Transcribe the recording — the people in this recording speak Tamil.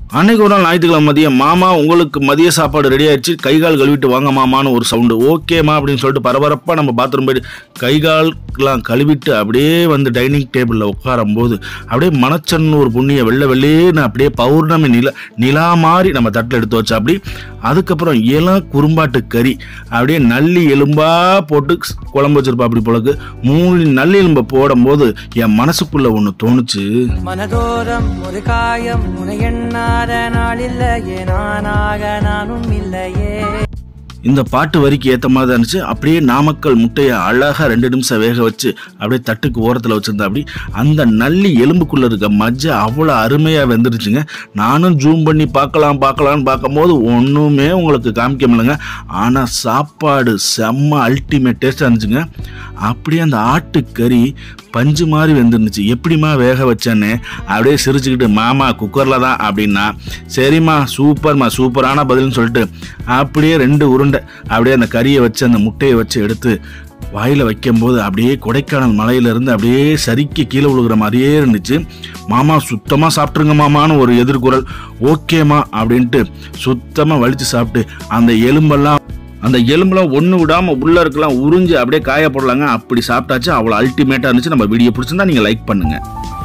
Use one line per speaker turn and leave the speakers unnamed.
அன்னைக்கு ஒரு நாள் ஞாயிற்றுக்கிழமை மதியம் மாமா உங்களுக்கு மதிய சாப்பாடு ரெடி ஆயிடுச்சு கை கால் கழுவிட்டு வாங்க மாமான்னு ஒரு சவுண்டு ஓகேமா அப்படின்னு சொல்லிட்டு பரபரப்பாக நம்ம பாத்ரூம் போயிட்டு கை கால்லாம் கழுவிட்டு அப்படியே வந்து டைனிங் டேபிளில் உட்காரும்போது அப்படியே மணச்சன்னூர் புண்ணிய வெள்ளை வெள்ளேன்னு அப்படியே பௌர்ணமி நிலா நிலா மாதிரி நம்ம தட்டில் எடுத்து வச்சா அப்படி அதுக்கப்புறம் இளம் குறும்பாட்டு கறி அப்படியே நல்லி எலும்பா போட்டு குழம்பு வச்சிருப்பா அப்படி போலக்கு மூணு நல்லி எலும்பை போடும்போது என் மனசுக்குள்ள ஒன்று தோணுச்சு
மனதோரம் ஒரு காயம் உனை எண்ணாத நாளில்லையே நானாக நானும் இல்லையே
இந்த பாட்டு வரிக்கு ஏற்ற மாதிரி தான் இருந்துச்சு அப்படியே நாமக்கல் முட்டையை அழகாக ரெண்டு நிமிஷம் வேக வச்சு அப்படியே தட்டுக்கு ஓரத்தில் வச்சுருந்தா அப்படி அந்த நல்லி எலும்புக்குள்ளே இருக்க மஜ்ஜை அவ்வளோ அருமையாக வெந்துருச்சுங்க நானும் ஜூம் பண்ணி பார்க்கலாம் பார்க்கலான்னு பார்க்கும்போது ஒன்றுமே உங்களுக்கு காமிக்க முடியலங்க ஆனால் சாப்பாடு செம்ம அல்டிமேட் டேஸ்ட்டாக இருந்துச்சுங்க அப்படியே அந்த ஆட்டுக்கறி பஞ்சு மாதிரி வெந்துருந்துச்சு எப்படிம்மா வேக வச்சேன்னு அப்படியே சிரிச்சுக்கிட்டு மாமா குக்கரில் தான் அப்படின்னா சரிம்மா சூப்பர்மா சூப்பரான பதில்னு சொல்லிட்டு அப்படியே ரெண்டு உருண்டை அப்படியே அந்த கறியை வச்சு அந்த முட்டையை வச்சு எடுத்து வாயில் வைக்கும்போது அப்படியே கொடைக்கானல் மலையிலேருந்து அப்படியே சரிக்கு கீழே விழுகிற மாதிரியே இருந்துச்சு மாமா சுத்தமாக சாப்பிட்ருங்க மாமான்னு ஒரு எதிர்குரல் ஓகேம்மா அப்படின்ட்டு சுத்தமாக வலிச்சு சாப்பிட்டு அந்த எலும்பெல்லாம் அந்த எலும்புலாம் ஒன்று விடாமல் உள்ளே இருக்கலாம் உறிஞ்சு அப்படியே காய போடலாங்க அப்படி சாப்பிட்டாச்சு அவ்வளோ அல்டிமேட்டாக இருந்துச்சு நம்ம வீடியோ பிடிச்சிருந்தா நீங்கள் லைக் பண்ணுங்கள்